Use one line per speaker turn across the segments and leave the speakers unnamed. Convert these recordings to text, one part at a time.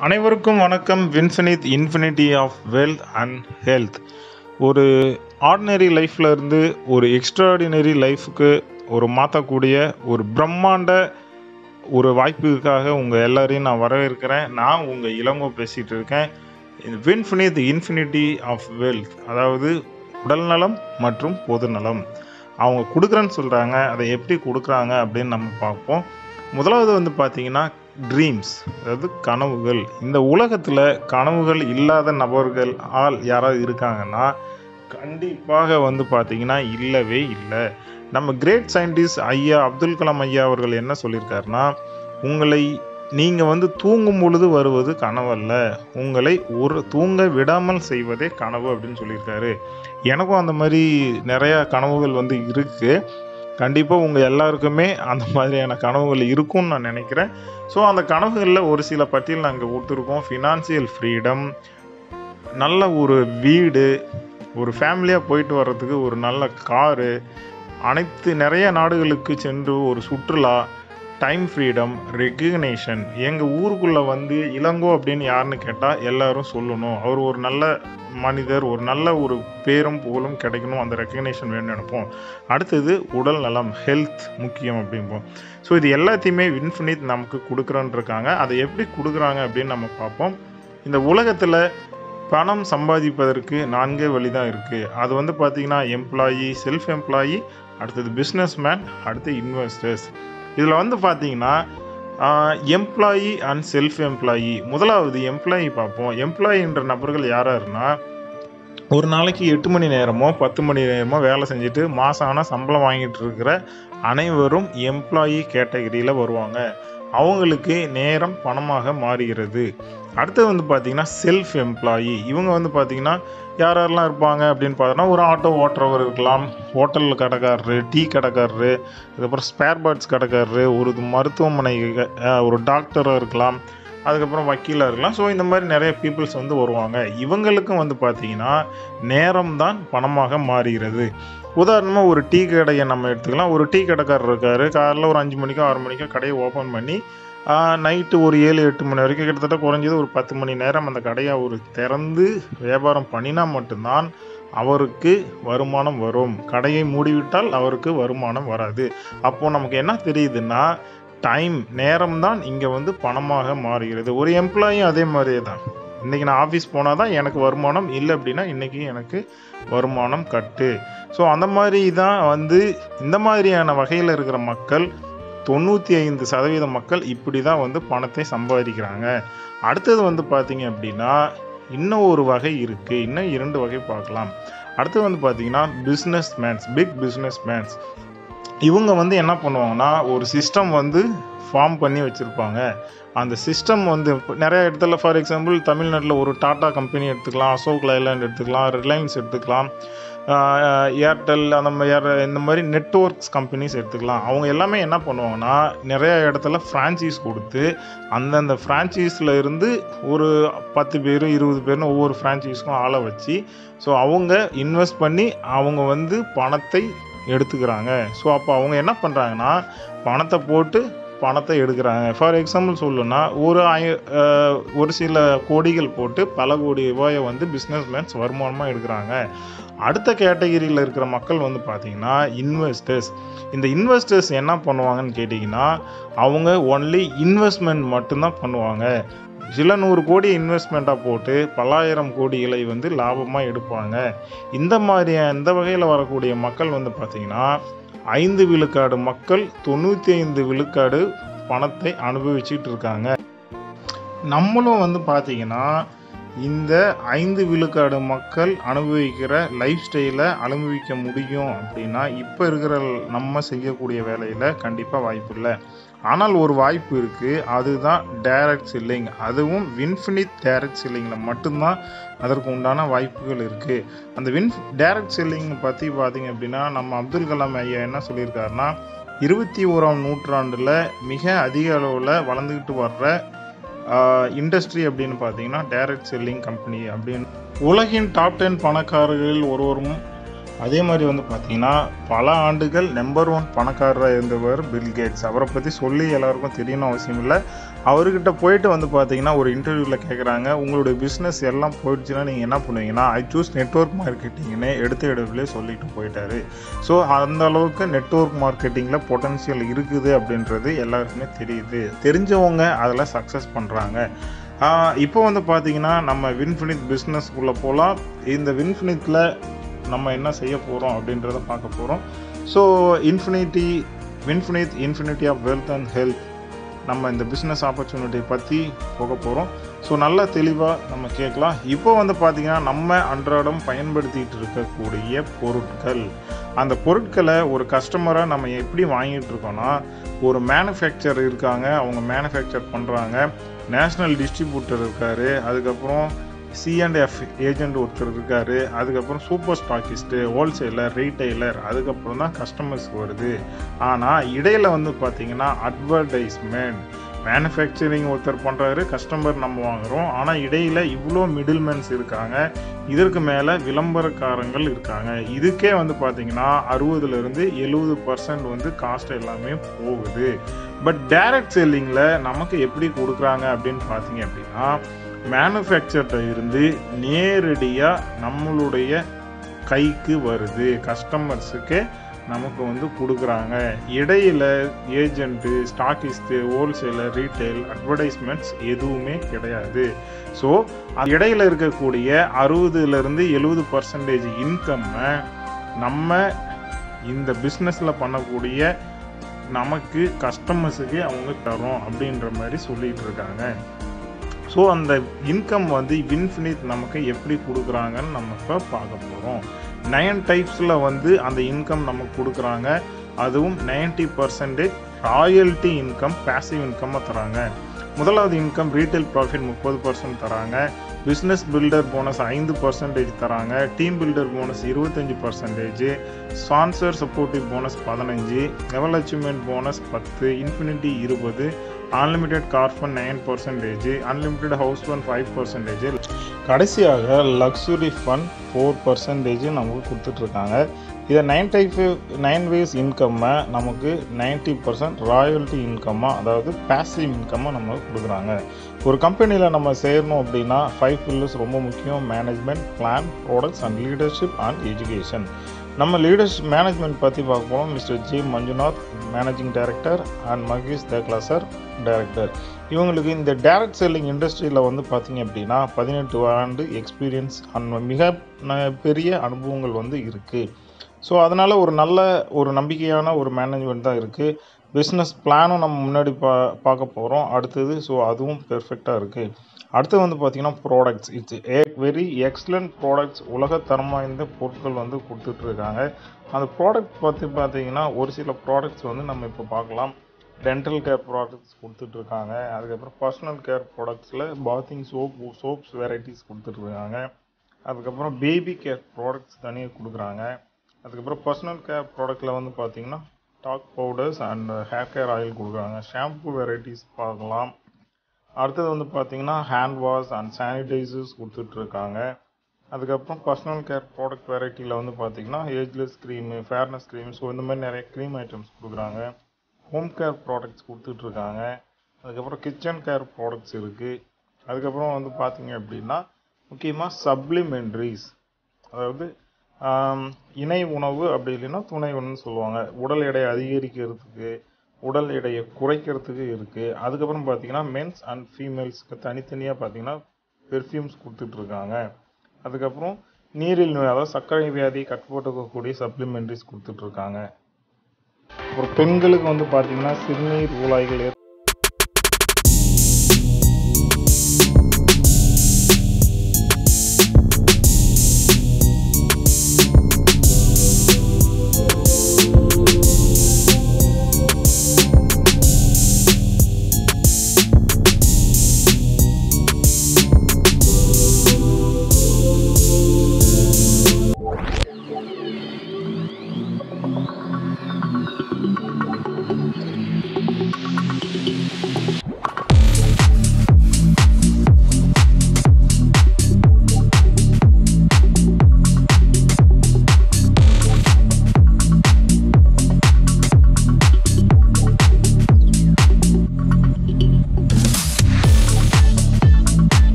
அனைவருக்கும் வணக்கம் Winfinit infinity of wealth and health ஒரு ஆர்டினரி லைஃப்பில் இருந்து ஒரு எக்ஸ்ட்ராடினரி லைஃபுக்கு ஒரு மாற்றக்கூடிய ஒரு பிரம்மாண்ட ஒரு வாய்ப்புக்காக உங்கள் எல்லாரையும் நான் வரவேற்கிறேன் நான் உங்கள் இளங்கோ பேசிகிட்டு இருக்கேன் வின்ஃபினித் இன்ஃபினிட்டி ஆஃப் வெல்த் அதாவது உடல்நலம் மற்றும் பொதுநலம் அவங்க கொடுக்குறேன்னு சொல்கிறாங்க அதை எப்படி கொடுக்குறாங்க அப்படின்னு நம்ம பார்ப்போம் முதலாவது வந்து பார்த்தீங்கன்னா ட்ரீம்ஸ் அதாவது கனவுகள் இந்த உலகத்தில் கனவுகள் இல்லாத நபர்கள் ஆள் யாராவது இருக்காங்கன்னா கண்டிப்பாக வந்து பார்த்தீங்கன்னா இல்லவே இல்லை நம்ம கிரேட் சயின்டிஸ்ட் ஐயா அப்துல் கலாம் ஐயா அவர்கள் என்ன சொல்லியிருக்காருன்னா உங்களை நீங்கள் வந்து தூங்கும் பொழுது வருவது கனவல்ல உங்களை ஒரு தூங்க விடாமல் செய்வதே கனவு அப்படின்னு சொல்லியிருக்காரு எனக்கும் அந்த மாதிரி நிறையா கனவுகள் வந்து இருக்குது கண்டிப்பாக உங்கள் எல்லாருக்குமே அந்த மாதிரியான கனவுகள் இருக்கும்னு நான் நினைக்கிறேன் ஸோ அந்த கனவுகளில் ஒரு சில பட்டியல் நாங்கள் கொடுத்துருக்கோம் ஃபினான்சியல் ஃப்ரீடம் நல்ல ஒரு வீடு ஒரு ஃபேமிலியாக போயிட்டு வர்றதுக்கு ஒரு நல்ல காரு அனைத்து நிறைய நாடுகளுக்கு சென்று ஒரு சுற்றுலா டைம் ஃப்ரீடம் ரெக்கக்னேஷன் எங்கள் ஊருக்குள்ளே வந்து இளங்கோ அப்படின்னு யாருன்னு கேட்டால் எல்லாரும் சொல்லணும் அவர் ஒரு நல்ல மனிதர் ஒரு நல்ல ஒரு பேரும் புகழும் கிடைக்கணும் அந்த ரெக்கக்னேஷன் வேணும்னு நினைப்போம் அடுத்தது உடல் நலம் ஹெல்த் முக்கியம் அப்படிம்போம் ஸோ இது எல்லாத்தையுமே இன்ஃபினிட் நமக்கு கொடுக்குறோன்ருக்காங்க அதை எப்படி கொடுக்குறாங்க அப்படின்னு நம்ம பார்ப்போம் இந்த உலகத்தில் பணம் சம்பாதிப்பதற்கு நான்கே வழி தான் இருக்குது அது வந்து பார்த்திங்கன்னா எம்ப்ளாயி செல்ஃப் எம்ப்ளாயி அடுத்தது பிஸ்னஸ் மேன் அடுத்து இன்வெஸ்டர்ஸ் இதில் வந்து பார்த்தீங்கன்னா எம்ப்ளாயி அண்ட் செல்ஃப் எம்ப்ளாயி முதலாவது எம்ப்ளாயி பார்ப்போம் எம்ப்ளாயின்ற நபர்கள் யாராருன்னா ஒரு நாளைக்கு எட்டு மணி நேரமோ பத்து மணி நேரமோ வேலை செஞ்சுட்டு மாதம் ஆனால் சம்பளம் வாங்கிட்டு இருக்கிற அனைவரும் எம்ப்ளாயி கேட்டகரியில் வருவாங்க அவங்களுக்கு நேரம் பணமாக மாறுகிறது அடுத்தது வந்து பார்த்தீங்கன்னா செல்ஃப் எம்ப்ளாயி இவங்க வந்து பார்த்தீங்கன்னா யார் யாரெல்லாம் இருப்பாங்க அப்படின்னு பார்த்தோன்னா ஒரு ஆட்டோ ஓட்டுறவர் இருக்கலாம் ஹோட்டல் கடைக்காரரு டீ கடைக்காரரு அதுக்கப்புறம் ஸ்பேர் பார்ட்ஸ் கடைக்காரரு ஒரு மருத்துவமனை ஒரு டாக்டராக இருக்கலாம் அதுக்கப்புறம் வக்கீலாக இருக்கலாம் ஸோ இந்த மாதிரி நிறைய பீப்புள்ஸ் வந்து வருவாங்க இவங்களுக்கும் வந்து பார்த்தீங்கன்னா நேரம் தான் பணமாக மாறுகிறது உதாரணமாக ஒரு டீ கடையை நம்ம எடுத்துக்கலாம் ஒரு டீ கடைக்காரர் இருக்கார் காலையில் ஒரு அஞ்சு மணிக்கோ ஆறு மணிக்கோ கடையை ஓப்பன் பண்ணி நைட்டு ஒரு ஏழு எட்டு மணி வரைக்கும் கிட்டத்தட்ட குறைஞ்சது ஒரு பத்து மணி நேரம் அந்த கடையை அவர் திறந்து வியாபாரம் பண்ணினா மட்டும்தான் அவருக்கு வருமானம் வரும் கடையை மூடிவிட்டால் அவருக்கு வருமானம் வராது அப்போது நமக்கு என்ன தெரியுதுன்னா டைம் நேரம் தான் இங்கே வந்து பணமாக மாறுகிறது ஒரு எம்ப்ளாயும் அதே மாதிரியே தான் இன்றைக்கி நான் ஆஃபீஸ் போனால் தான் எனக்கு வருமானம் இல்லை அப்படின்னா இன்றைக்கி எனக்கு வருமானம் கட்டு ஸோ அந்த மாதிரி தான் வந்து இந்த மாதிரியான வகையில் இருக்கிற மக்கள் தொண்ணூற்றி ஐந்து சதவீத மக்கள் இப்படி தான் வந்து பணத்தை சம்பாதிக்கிறாங்க அடுத்தது வந்து பார்த்தீங்க அப்படின்னா இன்னும் ஒரு வகை இருக்குது இன்னும் இரண்டு வகை பார்க்கலாம் அடுத்தது வந்து பார்த்தீங்கன்னா business mans big business mans இவங்க வந்து என்ன பண்ணுவாங்கன்னா ஒரு சிஸ்டம் வந்து ஃபார்ம் பண்ணி வச்சுருப்பாங்க அந்த சிஸ்டம் வந்து நிறைய இடத்துல ஃபார் எக்ஸாம்பிள் தமிழ்நாட்டில் ஒரு டாட்டா கம்பெனி எடுத்துக்கலாம் அசோக் லைலாண்ட் எடுத்துக்கலாம் ரிலையன்ஸ் எடுத்துக்கலாம் ஏர்டெல் அந்த மாதிரி இந்த மாதிரி நெட்ஒர்க்ஸ் கம்பெனிஸ் எடுத்துக்கலாம் அவங்க எல்லாமே என்ன பண்ணுவாங்கன்னா நிறைய இடத்துல ஃப்ரான்ச்சைஸ் கொடுத்து அந்தந்த ஃப்ரான்ச்சைஸில் இருந்து ஒரு பத்து பேர் இருபது பேர்னு ஒவ்வொரு ஃப்ரான்ச்சைஸ்க்கும் ஆளை வச்சு ஸோ அவங்க இன்வெஸ்ட் பண்ணி அவங்க வந்து பணத்தை எடுத்துக்கிறாங்க ஸோ அப்போ அவங்க என்ன பண்ணுறாங்கன்னா பணத்தை போட்டு பணத்தை எடுக்கிறாங்க ஃபார் எக்ஸாம்பிள் சொல்லணும்னா ஒரு ஆய ஒரு சில கோடிகள் போட்டு பல கோடி ரூபாயை வந்து பிஸ்னஸ் மேன்ஸ் வருமானமாக எடுக்கிறாங்க அடுத்த கேட்டகிரியில் இருக்கிற மக்கள் வந்து பார்த்திங்கன்னா இன்வெஸ்டர்ஸ் இந்த இன்வெஸ்டர்ஸ் என்ன பண்ணுவாங்கன்னு கேட்டிங்கன்னா அவங்க ஒன்லி இன்வெஸ்ட்மெண்ட் மட்டும்தான் பண்ணுவாங்க சில நூறு கோடி இன்வெஸ்ட்மெண்ட்டாக போட்டு பல்லாயிரம் கோடிகளை வந்து லாபமாக எடுப்பாங்க இந்த மாதிரி இந்த வகையில் வரக்கூடிய மக்கள் வந்து பார்த்திங்கன்னா ஐந்து விழுக்காடு மக்கள் தொண்ணூற்றி ஐந்து விழுக்காடு பணத்தை அனுபவிச்சுட்டு இருக்காங்க நம்மளும் வந்து பார்த்திங்கன்னா இந்த ஐந்து விழுக்காடு மக்கள் அனுபவிக்கிற லைஃப் ஸ்டைலை அனுபவிக்க முடியும் அப்படின்னா இப்போ இருக்கிற நம்ம செய்யக்கூடிய வேலையில் கண்டிப்பாக வாய்ப்பு இல்லை ஆனால் ஒரு வாய்ப்பு இருக்குது அதுதான் டைரக்ட் செல்லிங் அதுவும் வின்ஃபினிட் டைரக்ட் செல்லிங்கில் மட்டும்தான் அதற்கு உண்டான வாய்ப்புகள் இருக்குது அந்த வின் டைரக்ட் செல்லிங் பற்றி பார்த்திங்க அப்படின்னா நம்ம அப்துல் கலாம் ஐயா என்ன சொல்லியிருக்காருன்னா இருபத்தி ஓராம் நூற்றாண்டில் மிக அதிக அளவில் வளர்ந்துக்கிட்டு வர்ற இண்டஸ்ட்ரி அப்படின்னு பார்த்தீங்கன்னா டைரக்ட் செல்லிங் கம்பெனி அப்படின்னு உலகின் டாப் டென் பணக்காரர்களில் ஒருவரும் அதே மாதிரி வந்து பார்த்தீங்கன்னா பல ஆண்டுகள் நம்பர் ஒன் பணக்காரராக இருந்தவர் பில் கேட்ஸ் அவரை பற்றி சொல்லி எல்லாருக்கும் தெரியணும் அவசியம் இல்லை அவர்கிட்ட போயிட்டு வந்து பார்த்தீங்கன்னா ஒரு இன்டர்வியூவில் கேட்குறாங்க உங்களுடைய பிஸ்னஸ் எல்லாம் போயிடுச்சுன்னா நீங்கள் என்ன பண்ணுவீங்கன்னா ஐ சூஸ் நெட்ஒர்க் மார்க்கெட்டிங்னு எடுத்த இடத்துலேயே சொல்லிட்டு போயிட்டாரு ஸோ அந்த அளவுக்கு நெட்ஒர்க் மார்க்கெட்டிங்கில் பொட்டன்ஷியல் இருக்குது அப்படின்றது எல்லாருக்குமே தெரியுது தெரிஞ்சவங்க அதில் சக்ஸஸ் பண்ணுறாங்க இப்போ வந்து பார்த்தீங்கன்னா நம்ம வின்ஃபினிட் பிஸ்னஸ்க்குள்ளே போகலாம் இந்த வின்ஃபினிட்டில் நம்ம என்ன செய்ய போகிறோம் அப்படின்றத பார்க்க போகிறோம் so infinity Winfinit infinity of wealth and health நம்ம இந்த பிஸ்னஸ் ஆப்பர்ச்சுனிட்டியை பற்றி போக போகிறோம் ஸோ நல்லா தெளிவாக நம்ம கேட்கலாம் இப்போ வந்து பார்த்திங்கன்னா நம்ம அன்றாடம் பயன்படுத்திகிட்டு இருக்கக்கூடிய பொருட்கள் அந்த பொருட்களை ஒரு கஸ்டமராக நம்ம எப்படி வாங்கிட்டு இருக்கோம்னா ஒரு மேனுஃபேக்சர் இருக்காங்க அவங்க மேனுஃபேக்சர் பண்ணுறாங்க நேஷ்னல் டிஸ்ட்ரிபியூட்டர் இருக்கார் அதுக்கப்புறம் சிஅண்ட்எஃப் ஏஜென்ட் ஒருத்தர் இருக்கார் அதுக்கப்புறம் சூப்பர் ஸ்டாக்கிஸ்ட்டு ஹோல்சேலர் ரீட்டைலர் அதுக்கப்புறம் தான் கஸ்டமர்ஸ் வருது ஆனால் இடையில வந்து பார்த்தீங்கன்னா அட்வர்டைஸ்மெண்ட் மேனுஃபேக்சரிங் ஒருத்தர் பண்ணுறாரு கஸ்டமர் நம்ம வாங்குகிறோம் ஆனால் இடையில இவ்வளோ மிடில்மேன்ஸ் இருக்காங்க இதற்கு மேலே விளம்பரக்காரங்கள் இருக்காங்க இதுக்கே வந்து பார்த்தீங்கன்னா அறுபதுலேருந்து எழுபது பர்சன்ட் வந்து காஸ்ட் எல்லாமே போகுது பட் டைரக்ட் செல்லிங்கில் நமக்கு எப்படி கொடுக்குறாங்க அப்படின்னு பார்த்தீங்க அப்படின்னா மேனுஃபேக்சர்கிட்ட இருந்து நேரடியாக நம்மளுடைய கைக்கு வருது கஸ்டமர்ஸுக்கு நமக்கு வந்து கொடுக்குறாங்க இடையில agent stockist wholesaler retail advertisements எதுவுமே கிடையாது ஸோ இடையில இருக்கக்கூடிய அறுபதுலேருந்து எழுபது பர்சன்டேஜ் இன்கம்மை நம்ம இந்த பிஸ்னஸில் பண்ணக்கூடிய நமக்கு கஸ்டமர்ஸுக்கு அவங்க தரோம் அப்படின்ற மாதிரி சொல்லிட்டு இருக்காங்க ஸோ அந்த இன்கம் வந்து இன்ஃபினிட் நமக்கு எப்படி கொடுக்குறாங்கன்னு நம்ம இப்போ பார்க்க போகிறோம் நயன் டைப்ஸில் வந்து அந்த இன்கம் நமக்கு கொடுக்குறாங்க அதுவும் ninety percentage royalty income passive இன்கம்மாக தராங்க முதலாவது இன்கம் ரீட்டைல் ப்ராஃபிட் முப்பது பர்சன்ட் தராங்க பிஸ்னஸ் பில்டர் போனஸ் ஐந்து பர்சன்டேஜ் தராங்க டீம் பில்டர் போனஸ் இருபத்தஞ்சி பர்சன்டேஜ் ஸ்பான்சர் சப்போர்ட்டிவ் போனஸ் பதினஞ்சு லெவல் அச்சீவ்மெண்ட் போனஸ் பத்து இன்ஃபினிட்டி இருபது unlimited car fund nine percentage unlimited house fund five percentage கடைசியாக லக்ஸுரி ஃபண்ட் ஃபோர் பர்சன்டேஜ் நமக்கு கொடுத்துட்ருக்காங்க இதை நைன் டைப் நைன் வேஸ் இன்கம்மை நமக்கு நைன்ட்டி பர்சன்ட் ராயல்ட்டி இன்கம்மாக அதாவது பேசிவ் இன்கம்மாக நமக்கு கொடுக்குறாங்க ஒரு கம்பெனியில் நம்ம சேரணும் அப்படின்னா ஃபைவ் பில்லர்ஸ் ரொம்ப முக்கியம் management plan products and leadership and education நம்ம லீடர்ஷிப் மேனேஜ்மெண்ட் பற்றி பார்க்க போகிறோம் mister G Manjunath managing director and Mahesh Thekla sir director இவங்களுக்கு இந்த டைரக்ட் செல்லிங் இண்டஸ்ட்ரியில் வந்து பார்த்தீங்க அப்படின்னா பதினெட்டு ஆண்டு எக்ஸ்பீரியன்ஸ் அண்ட் மிக பெரிய அனுபவங்கள் வந்து இருக்குது ஸோ அதனால் ஒரு நல்ல ஒரு நம்பிக்கையான ஒரு மேனேஜ்மெண்ட் தான் இருக்குது பிஸ்னஸ் பிளானும் நம்ம முன்னாடி பா பார்க்க போகிறோம் அடுத்தது ஸோ அதுவும் பெர்ஃபெக்டாக இருக்குது அடுத்து வந்து பார்த்திங்கன்னா products it's a very excellent products உலகத்தரம் வாய்ந்த பொருட்கள் வந்து கொடுத்துட்ருக்காங்க அந்த ப்ராடக்ட் பற்றி பார்த்தீங்கன்னா ஒரு சில ப்ராடக்ட்ஸ் வந்து நம்ம இப்போ பார்க்கலாம் டென்டல் கேர் ப்ராடக்ட்ஸ் கொடுத்துட்ருக்காங்க அதுக்கப்புறம் பர்சனல் கேர் ப்ராடக்ட்ஸில் பாத்திங் சோப் சோப்ஸ் வெரைட்டிஸ் கொடுத்துட்ருக்காங்க அதுக்கப்புறம் பேபி கேர் ப்ராடக்ட்ஸ் தனியாக கொடுக்குறாங்க அதுக்கப்புறம் பர்சனல் கேர் ப்ராடக்ட்டில் வந்து பார்த்தீங்கன்னா talc powders and hair care oil கொடுக்குறாங்க ஷாம்பு வெரைட்டிஸ் பார்க்கலாம் அடுத்தது வந்து பார்த்தீங்கன்னா ஹேண்ட் வாஷ் அண்ட் சானிடைசர்ஸ் கொடுத்துட்ருக்காங்க அதுக்கப்புறம் பர்சனல் கேர் ப்ராடக்ட் வெரைட்டியில் வந்து பார்த்தீங்கன்னா ageless cream fairness cream so இந்த மாதிரி நிறைய க்ரீம் ஐட்டம்ஸ் கொடுக்குறாங்க ஹோம் கேர் ப்ராடக்ட்ஸ் கொடுத்துட்ருக்காங்க அதுக்கப்புறம் கிச்சன் கேர் ப்ராடக்ட்ஸ் இருக்குது அதுக்கப்புறம் வந்து பார்த்தீங்க அப்படின்னா முக்கியமாக சப்ளிமெண்ட்ரிஸ் அதாவது இணை உணவு அப்படி இல்லைன்னா துணை உணவுன்னு சொல்லுவாங்க உடல் எடை அதிகரிக்கிறதுக்கு உடல் எடையை குறைக்கிறதுக்கு இருக்குது அதுக்கப்புறம் பார்த்தீங்கன்னா மென்ஸ் அண்ட் ஃபீமேல்ஸ்க்கு தனித்தனியாக பார்த்தீங்கன்னா பெர்ஃப்யூம்ஸ் கொடுத்துட்ருக்காங்க அதுக்கப்புறம் நீரில் நோய் அதாவது சர்க்கரை வியாதி கட்டுப்பட்டுக்கக்கூடிய சப்ளிமெண்ட்ரிஸ் கொடுத்துட்ருக்காங்க ஒரு பெண்களுக்கு வந்து பார்த்தீங்கன்னா சிறுநீர் ஊழாய்கள்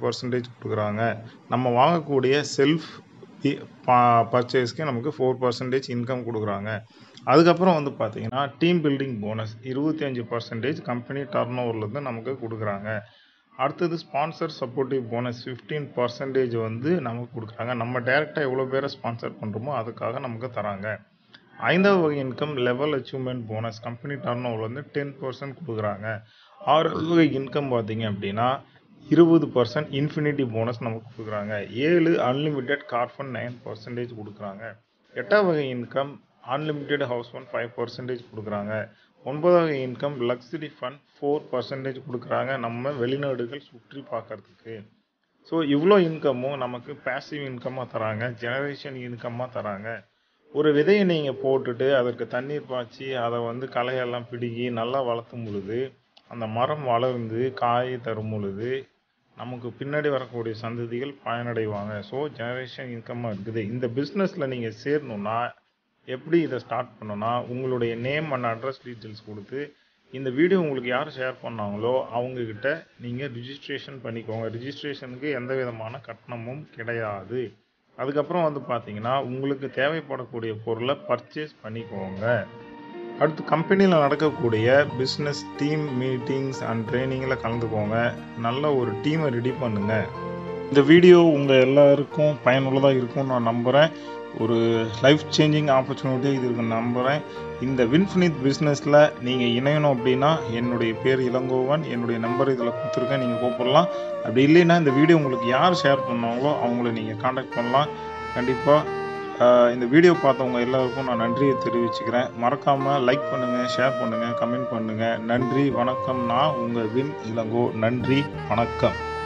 பர்சன்டேஜ் கொடுக்குறாங்க நம்ம வாங்கக்கூடிய செல்ஃப் பர்ச்சேஸ்க்கு நமக்கு ஃபோர் பர்சன்டேஜ் இன்கம் கொடுக்குறாங்க அதுக்கப்புறம் வந்து பார்த்தீங்கன்னா டீம் பில்டிங் போனஸ் இருபத்தி அஞ்சு பர்சன்டேஜ் கம்பெனி டர்ன் ஓவர்லேருந்து நமக்கு கொடுக்குறாங்க அடுத்தது sponsor supportive bonus fifteen percentage வந்து நமக்கு கொடுக்குறாங்க நம்ம டேரெக்டாக எவ்வளோ பேரை ஸ்பான்சர் பண்ணுறோமோ அதுக்காக நமக்கு தராங்க ஐந்தாவது வகை income level achievement bonus company turn ஓவர்லேருந்து டென் பர்சன்ட் கொடுக்குறாங்க ஆறாவது வகை இன்கம் பார்த்தீங்க அப்படின்னா இருபது பர்சன்ட் இன்ஃபினிட்டி போனஸ் நமக்கு கொடுக்குறாங்க ஏழு அன்லிமிட்டெட் கார்பன் நைன் பர்சன்டேஜ் கொடுக்குறாங்க எட்டாவது வகை income unlimited house fund five percentage கொடுக்குறாங்க ஒன்பதாவது income luxury fund four percentage கொடுக்குறாங்க நம்ம வெளிநாடுகள் சுற்றி பார்க்கறதுக்கு ஸோ இவ்வளோ இன்கமும் நமக்கு பேசிவ் இன்கமாக தராங்க ஜெனரேஷன் இன்கமாக தராங்க ஒரு விதையை நீங்கள் போட்டுட்டு அதற்கு தண்ணீர் பாய்ச்சி அதை வந்து களையெல்லாம் பிடுங்கி நல்லா வளர்த்தும் பொழுது அந்த மரம் வளர்ந்து காய் தரும் பொழுது நமக்கு பின்னாடி வரக்கூடிய சந்ததிகள் பயனடைவாங்க ஸோ ஜெனரேஷன் இன்கமாக இருக்குது இந்த பிஸ்னஸில் நீங்கள் சேரணுன்னா எப்படி இதை ஸ்டார்ட் பண்ணணும்னா உங்களுடைய நேம் அண்ட் அட்ரஸ் டீட்டெயில்ஸ் கொடுத்து இந்த வீடியோ உங்களுக்கு யார் ஷேர் பண்ணாங்களோ அவங்கக்கிட்ட நீங்கள் ரிஜிஸ்ட்ரேஷன் பண்ணிக்கோங்க ரிஜிஸ்ட்ரேஷனுக்கு எந்த விதமான கட்டணமும் கிடையாது அதுக்கப்புறம் வந்து பார்த்தீங்கன்னா உங்களுக்கு தேவைப்படக்கூடிய பொருளை பர்ச்சேஸ் பண்ணிக்கோங்க அடுத்து கம்பெனியில் நடக்கக்கூடிய பிஸ்னஸ் டீம் மீட்டிங்ஸ் அண்ட் ட்ரைனிங்கில் கலந்துக்கோங்க நல்ல ஒரு டீமை ரெடி பண்ணுங்க இந்த வீடியோ உங்கள் எல்லாருக்கும் பயனுள்ளதாக இருக்கும்னு நான் நம்புகிறேன் ஒரு லைஃப் சேஞ்சிங் ஆப்பர்ச்சுனிட்டி இது இருக்குன்னு நம்புகிறேன் இந்த வின்ஃபினித் பிஸ்னஸில் நீங்கள் இணையணும் அப்படின்னா என்னுடைய பேர் இளங்கோவன் என்னுடைய நம்பர் இதில் கொடுத்துருக்கேன் நீங்கள் கூப்பிடலாம் அப்படி இல்லைன்னா இந்த வீடியோ உங்களுக்கு யார் ஷேர் பண்ணாங்களோ அவங்கள நீங்கள் காண்டாக்ட் பண்ணலாம் கண்டிப்பாக இந்த வீடியோ பார்த்தவங்க எல்லாருக்கும் நான் நன்றியை தெரிவிச்சுக்கிறேன் மறக்காமல் லைக் பண்ணுங்கள் ஷேர் பண்ணுங்கள் கமெண்ட் பண்ணுங்கள் நன்றி வணக்கம் நான் உங்கள் வின் இளங்கோ நன்றி வணக்கம்